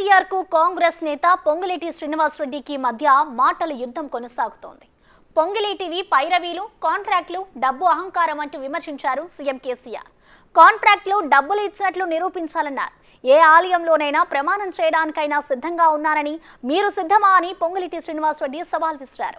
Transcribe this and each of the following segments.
కేసీఆర్ కు కాంగ్రెస్ నేత పొంగులేటి శ్రీనివాసరెడ్డికి మధ్య మాటల యుద్ధం కొనసాగుతోంది పొంగులేటివి పైరవీలు కాంట్రాక్టులు డబ్బు అహంకారం అంటూ విమర్శించారు సీఎం కేసీఆర్ కాంట్రాక్టులు డబ్బులు ఇచ్చినట్లు నిరూపించాలన్నారు ఏ ఆలయంలోనైనా ప్రమాణం చేయడానికైనా సిద్ధంగా ఉన్నారని మీరు సిద్ధమా అని పొంగులేటి శ్రీనివాసరెడ్డి సవాల్ విసిరారు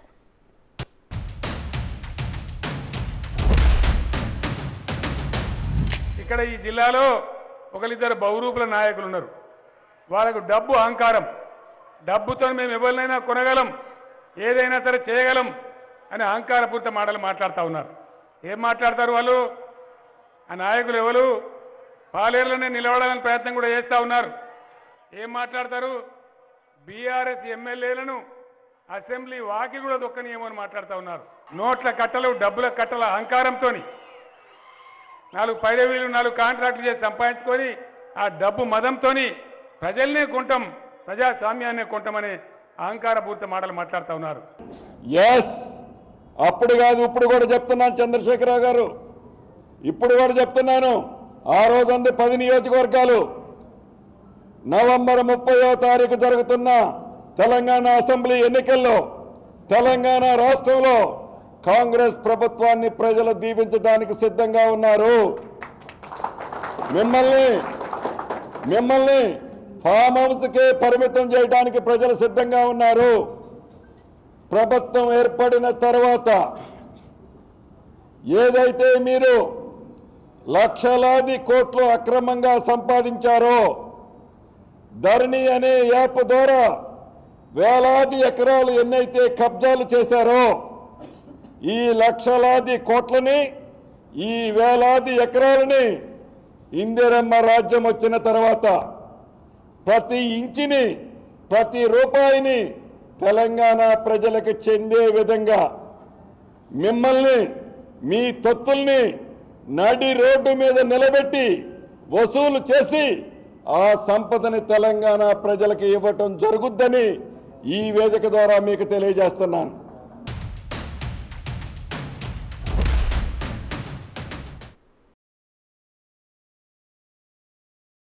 ఇక్కడ ఈ జిల్లాలో ఒకరిద్దరు బహురూపుల నాయకులు ఉన్నారు వాళ్ళకు డబ్బు అహంకారం డబ్బుతో మేము ఎవరినైనా కొనగలం ఏదైనా సరే చేయగలం అని అహంకారపూరిత మాటలు మాట్లాడుతూ ఉన్నారు ఏం మాట్లాడతారు వాళ్ళు ఆ నాయకులు ఎవరు పాలేరులోనే నిలబడాలని ప్రయత్నం కూడా చేస్తూ ఉన్నారు ఏం మాట్లాడతారు బీఆర్ఎస్ ఎమ్మెల్యేలను అసెంబ్లీ వాకి కూడా దొక్కనియేమో అని మాట్లాడుతూ ఉన్నారు నోట్ల కట్టలు డబ్బుల కట్టల అహంకారంతోని నాలుగు పైరవీలు నాలుగు కాంట్రాక్టులు చేసి సంపాదించుకొని ఆ డబ్బు మదంతోని ప్రజల్నే కొంటాం ప్రజాస్వామ్యాన్నే కొంటామనే అహంకారపూరిత మాటలు మాట్లాడుతూ ఉన్నారు ఎస్ అప్పుడు కాదు ఇప్పుడు కూడా చెప్తున్నాను చంద్రశేఖరరావు గారు ఇప్పుడు కూడా చెప్తున్నాను ఆ రోజంది పది నియోజకవర్గాలు నవంబర్ ముప్పయో తారీఖు జరుగుతున్న తెలంగాణ అసెంబ్లీ ఎన్నికల్లో తెలంగాణ రాష్ట్రంలో కాంగ్రెస్ ప్రభుత్వాన్ని ప్రజలు దీవించడానికి సిద్ధంగా ఉన్నారు మిమ్మల్ని మిమ్మల్ని ఫామ్ హౌస్కే పరిమితం చేయడానికి ప్రజలు సిద్ధంగా ఉన్నారు ప్రభుత్వం ఏర్పడిన తర్వాత ఏదైతే మీరు లక్షలాది కోట్లు అక్రమంగా సంపాదించారో ధరణి అనే యాప్ ద్వారా వేలాది ఎకరాలు ఎన్నైతే కబ్జాలు చేశారో ఈ లక్షలాది కోట్లని ఈ వేలాది ఎకరాలని ఇందిరమ్మ రాజ్యం వచ్చిన తర్వాత ప్రతి ఇంచిని ప్రతి రూపాయిని తెలంగాణ ప్రజలకు చెందే విధంగా మిమ్మల్ని మీ తొత్తుల్ని నడి రోడ్డు మీద నిలబెట్టి వసూలు చేసి ఆ సంపదని తెలంగాణ ప్రజలకు ఇవ్వటం జరుగుద్దని ఈ వేదిక ద్వారా మీకు తెలియజేస్తున్నాను